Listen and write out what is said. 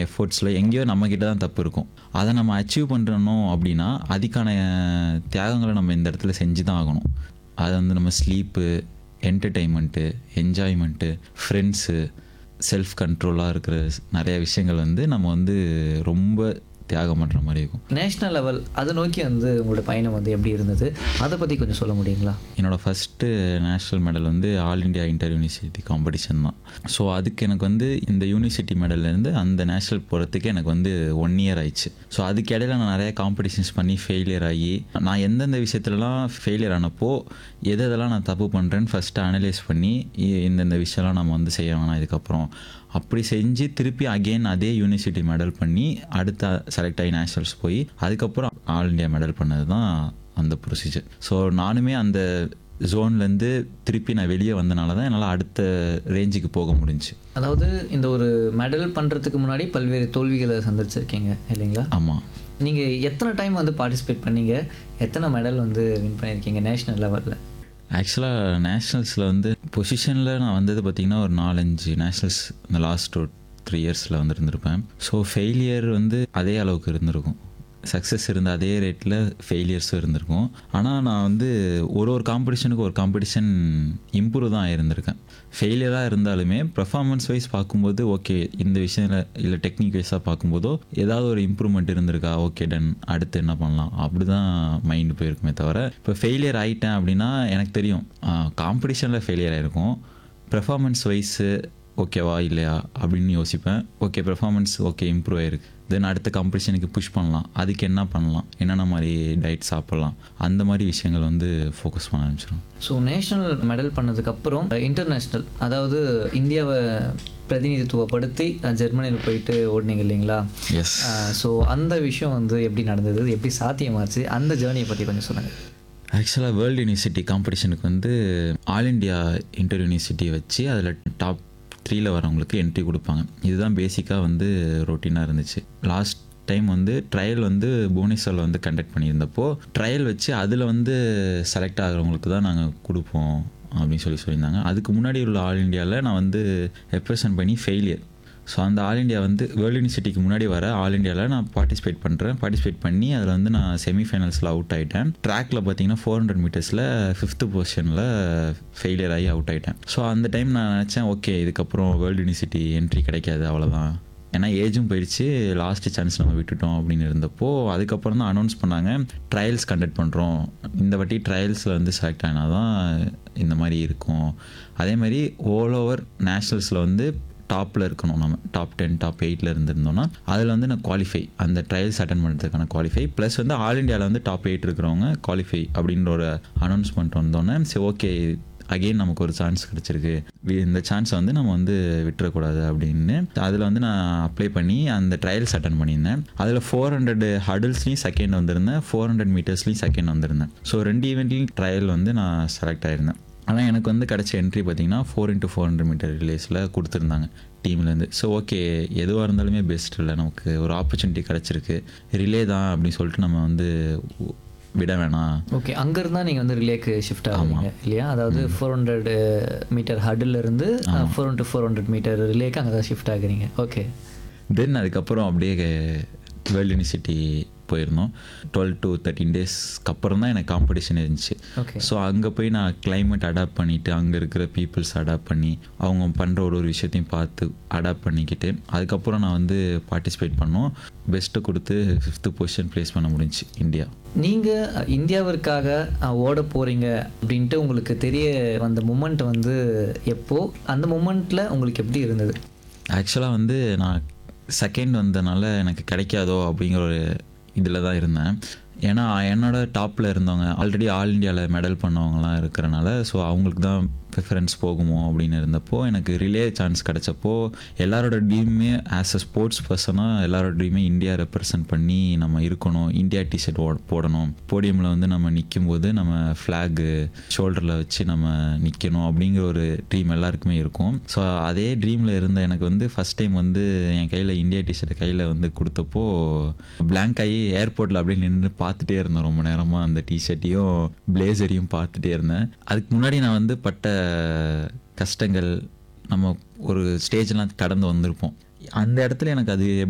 எஃபோர்ட்ஸில் எங்கேயோ நம்மக்கிட்ட தான் தப்பு இருக்கும் அதை நம்ம அச்சீவ் பண்ணுறணும் அப்படின்னா அதுக்கான தியாகங்களை நம்ம இந்த இடத்துல செஞ்சு தான் ஆகணும் அது வந்து நம்ம sleep entertainment enjoyment friends self கண்ட்ரோலாக இருக்கிற நிறைய விஷயங்கள் வந்து நம்ம வந்து ரொம்ப தியாகம் பண்ணுற மாதிரி இருக்கும் நேஷ்னல் லெவல் அதை நோக்கி வந்து உங்களோட பயணம் வந்து எப்படி இருந்தது அதை பற்றி கொஞ்சம் சொல்ல முடியுங்களா என்னோடய ஃபஸ்ட்டு நேஷ்னல் மெடல் வந்து all India inter university competition தான் ஸோ அதுக்கு எனக்கு வந்து இந்த யூனிவர்சிட்டி மெடல்லேருந்து அந்த நேஷ்னல் போகிறதுக்கு எனக்கு வந்து ஒன் இயர் ஆயிடுச்சு ஸோ அதுக்கு இடையில நான் நிறைய காம்படிஷன்ஸ் பண்ணி ஃபெயிலியர் ஆகி நான் எந்தெந்த விஷயத்துலலாம் ஃபெயிலியர் ஆனப்போ எது எதெல்லாம் நான் தப்பு பண்ணுறேன்னு ஃபஸ்ட்டு அனலைஸ் பண்ணி இ- இந்தந்த விஷயம்லாம் நம்ம வந்து செய்ய வேணாம் இதுக்கப்புறம் அப்படி செஞ்சு திருப்பி அகெயின் அதே யூனிவர்சிட்டி மெடல் பண்ணி அடுத்த செலக்ட் ஆகி நேஷனல்ஸ் போய் அதுக்கப்புறம் ஆல் இண்டியா மெடல் பண்ணது தான் அந்த ப்ரொசீஜர் ஸோ நானுமே அந்த ஜோன்லேருந்து திருப்பி நான் வெளியே வந்தனால தான் என்னால் அடுத்த ரேஞ்சுக்கு போக முடிஞ்சுச்சு அதாவது இந்த ஒரு மெடல் பண்ணுறதுக்கு முன்னாடி பல்வேறு தோல்விகளை சந்திச்சிருக்கீங்க இல்லைங்களா ஆமாம் நீங்கள் எத்தனை டைம் வந்து பார்ட்டிசிபேட் பண்ணீங்க எத்தனை மெடல் வந்து வின் பண்ணியிருக்கீங்க நேஷ்னல் லெவலில் ஆக்சுவலாக நேஷ்னல்ஸில் வந்து பொசிஷனில் நான் வந்தது பார்த்திங்கன்னா ஒரு நாலஞ்சு நேஷ்னல்ஸ் இந்த லாஸ்ட் ஒரு த்ரீ இயர்ஸில் வந்து இருந்திருப்பேன் ஸோ ஃபெயிலியர் வந்து அதே அளவுக்கு இருந்திருக்கும் சக்ஸஸ் இருந்த அதே ரேட்டில் ஃபெயிலியர்ஸும் இருந்திருக்கும் ஆனால் நான் வந்து ஒரு ஒரு காம்படிஷனுக்கு ஒரு காம்படிஷன் இம்ப்ரூவ் தான் ஆயிருந்திருக்கேன் ஃபெயிலியராக இருந்தாலுமே பெர்ஃபார்மன்ஸ் வைஸ் பார்க்கும்போது ஓகே இந்த விஷயத்தில் இல்லை டெக்னிக் வைஸாக பார்க்கும்போதோ ஏதாவது ஒரு இம்ப்ரூவ்மெண்ட் இருந்திருக்கா ஓகே டன் அடுத்து என்ன பண்ணலாம் அப்படி தான் மைண்டு போயிருக்குமே தவிர இப்போ ஃபெயிலியர் ஆகிட்டேன் அப்படின்னா எனக்கு தெரியும் காம்படிஷனில் ஃபெயிலியர் ஆகிருக்கும் பெர்ஃபார்மன்ஸ் வைஸு ஓகேவா இல்லையா அப்படின்னு யோசிப்பேன் ஓகே பெர்ஃபார்மன்ஸ் ஓகே இம்ப்ரூவ் ஆயிருக்கு தென் அடுத்த காம்படிஷனுக்கு புஷ் பண்ணலாம் அதுக்கு என்ன பண்ணலாம் என்னென்ன மாதிரி டயட் சாப்பிட்லாம் அந்த மாதிரி விஷயங்கள் வந்து ஃபோக்கஸ் பண்ண ஆரம்பிச்சிடும் ஸோ நேஷ்னல் மெடல் பண்ணதுக்கப்புறம் இன்டர்நேஷ்னல் அதாவது இந்தியாவை பிரதிநிதித்துவப்படுத்தி அஹ், ஜெர்மனியில் போயிட்டு ஓடினீங்க இல்லைங்களா எஸ் ஸோ அந்த விஷயம் வந்து எப்படி நடந்தது எப்படி சாத்தியமாச்சு அந்த ஜேர்னியை பற்றி கொஞ்சம் சொல்லுங்கள் ஆக்சுவலாக வேர்ல்டு யூனிவர்சிட்டி காம்படிஷனுக்கு வந்து ஆல் இண்டியா இன்டர் யூனிவர்சிட்டி வச்சு அதில் டாப் த்ரீல வரவங்களுக்கு என்ட்ரி கொடுப்பாங்க இதுதான் பேசிக்காக வந்து ரொட்டீனாக இருந்துச்சு லாஸ்ட் டைம் வந்து ட்ரையல் வந்து புவனேஸ்வரில் வந்து கண்டக்ட் பண்ணியிருந்தப்போ ட்ரையல் வச்சு அதில் வந்து செலக்ட் ஆகிறவங்களுக்கு தான் நாங்கள் கொடுப்போம் அப்படின்னு சொல்லி சொல்லியிருந்தாங்க அதுக்கு முன்னாடி உள்ள ஆல் இண்டியாவில் நான் வந்து ரெப்ரசன்ட் பண்ணி ஃபெயிலியர் ஸோ அந்த ஆல் இண்டியா வந்து வேர்ல்டு யூனிவர்சிட்டிக்கு முன்னாடி வர ஆல் இண்டியாவில் நான் பார்ட்டிசிபேட் பண்ணுறேன் பார்ட்டிசிபேட் பண்ணி அதில் வந்து நான் செமிஃபைனல்ஸில் அவுட் ஆகிட்டேன் ட்ராக்ல பார்த்தீங்கன்னா ஃபோர் ஹண்ட்ரட் மீட்டர்ஸில் ஃபிஃப்த்து பொசிஷனில் ஃபெயிலியர் ஆகி அவுட் ஆகிட்டேன் ஸோ அந்த டைம் நான் நினச்சேன் ஓகே இதுக்கப்புறம் வேர்ல்டு யூனிவர்சிட்டி என்ட்ரி கிடைக்காது அவ்வளோதான் ஏன்னா ஏஜும் போயிடுச்சு லாஸ்ட் சான்ஸ் நம்ம விட்டுட்டோம் அப்படின்னு இருந்தப்போ அதுக்கப்புறம் தான் அனௌன்ஸ் பண்ணாங்க ட்ரையல்ஸ் கண்டக்ட் பண்ணுறோம் இந்த வாட்டி ட்ரையல்ஸில் வந்து செலக்ட் ஆனால் தான் இந்த மாதிரி இருக்கும் அதே மாதிரி ஓல் ஓவர் நேஷ்னல்ஸில் வந்து டாப்பில் இருக்கணும் நம்ம டாப் டென் டாப் எயிட்டில் இருந்திருந்தோம்னா அதில் வந்து நான் குவாலிஃபை அந்த ட்ரையல்ஸ் அட்டன் பண்ணுறதுக்கான குவாலிஃபை ப்ளஸ் வந்து ஆல் இண்டியாவில் வந்து டாப் எயிட் இருக்கிறவங்க குவாலிஃபை அப்படின்ற ஒரு அனௌன்ஸ்மெண்ட் வந்தோடனே சரி ஓகே அகெயின் நமக்கு ஒரு சான்ஸ் கிடச்சிருக்கு இந்த சான்ஸை வந்து நம்ம வந்து விட்டுறக்கூடாது அப்படின்னு அதில் வந்து நான் அப்ளை பண்ணி அந்த ட்ரையல்ஸ் அட்டன் பண்ணியிருந்தேன் அதில் ஃபோர் ஹண்ட்ரட் ஹடில்ஸ்லையும் செகண்ட் வந்திருந்தேன் ஃபோர் ஹண்ட்ரட் மீட்டர்ஸ்லையும் செகண்ட் வந்திருந்தேன் ஸோ ரெண்டு ஈவெண்ட்லையும் ட்ரையல் வந்து நான் செலக்ட் ஆயிருந்தேன் ஆனால் எனக்கு வந்து கிடச்ச என்ட்ரி பார்த்தீங்கன்னா four into four hundred metre ரிலேஸில் கொடுத்துருந்தாங்க டீம்லேருந்து ஸோ ஓகே எதுவாக இருந்தாலுமே பெஸ்ட் இல்லை நமக்கு ஒரு ஆப்பர்ச்சுனிட்டி கிடச்சிருக்கு ரிலே தான் அப்படின்னு சொல்லிட்டு நம்ம வந்து உ- விட வேணாம் ஓகே அங்கேருந்து தான் நீங்கள் வந்து ரிலேக்கு ஷிஃப்ட் ஆகுங்க இல்லையா அதாவது ஃபோர் ஹண்ட்ரட் மீட்டர் ஹடில் இருந்து four into four hundred metre ரிலேக்கு அங்கே தான் ஷிஃப்ட் ஆகுறீங்க ஓகே தென் அதுக்கப்புறம் அப்படியே வேர்ல்டு யூனிவர்சிட்டி போயிருந்தோம் டுவெல் டு தேர்ட்டின் டேஸ்க்கு அப்புறம் தான் எனக்கு காம்படிஷன் இருந்துச்சு ஓகே ஸோ அங்கே போய் நான் climate அடாப்ட் பண்ணிவிட்டு அங்கே இருக்கிற பீப்புள்ஸ் அடாப்ட் பண்ணி அவங்க பண்ணுற ஒரு ஒரு விஷயத்தையும் பார்த்து அடாப்ட் பண்ணிக்கிட்டு அதுக்கப்புறம் நான் வந்து பார்ட்டிசிபேட் பண்ணோம் பெஸ்ட்டு கொடுத்து ஃபிஃப்த்து பொசிஷன் ப்ளேஸ் பண்ண முடிஞ்சுச்சு இந்தியா நீங்கள் இந்தியாவிற்காக அஹ், ஓட போகிறீங்க அப்படின்ட்டு உங்களுக்கு தெரிய வந்த மூமெண்ட் வந்து எப்போ அந்த மூமெண்ட்டில் உங்களுக்கு எப்படி இருந்தது ஆக்சுவலாக வந்து நான் செகண்ட் வந்தனால எனக்கு கிடைக்காதோ அப்படிங்கிற ஒரு இதில் தான் இருந்தேன் ஏன்னா என்னோட டாப்பில் இருந்தவங்க ஆல்ரெடி ஆல் இண்டியாவில் மெடல் பண்ணவங்கலாம் இருக்கிறனால ஸோ அவங்களுக்கு தான் ப்ரிஃபரன்ஸ் போகுமோ அப்படின்னு இருந்தப்போ எனக்கு ரிலே சான்ஸ் கிடச்சப்போ எல்லாரோட ட்ரீமே ஆஸ் அ ஸ்போர்ட்ஸ் பர்சனாக எல்லாரோட ட்ரீமே இந்தியா ரெப்ரசன்ட் பண்ணி நம்ம இருக்கணும் இந்தியா டிஷர்ட் போடணும் போடியமில் வந்து நம்ம நிற்கும் போது நம்ம ஃப்ளாகு ஷோல்டரில் வச்சு நம்ம நிற்கணும் அப்படிங்கிற ஒரு ட்ரீம் எல்லாருக்குமே இருக்கும் ஸோ அதே ட்ரீமில் இருந்த எனக்கு வந்து ஃபஸ்ட் டைம் வந்து என் கையில் இந்தியா டிஷர்ட் கையில் வந்து கொடுத்தப்போ blank ஆகி ஏர்போர்ட்டில் அப்படியே நின்று பார்த்துட்டே இருந்தேன் ரொம்ப நேரமாக அந்த டிஷர்ட்டையும் பிளேசரையும் பார்த்துட்டே இருந்தேன் அதுக்கு முன்னாடி நான் வந்து பட்ட கஷ்டங்கள் நம்ம ஒரு ஸ்டேஜ்லாம் கடந்து வந்திருப்போம் அந்த இடத்துல எனக்கு அது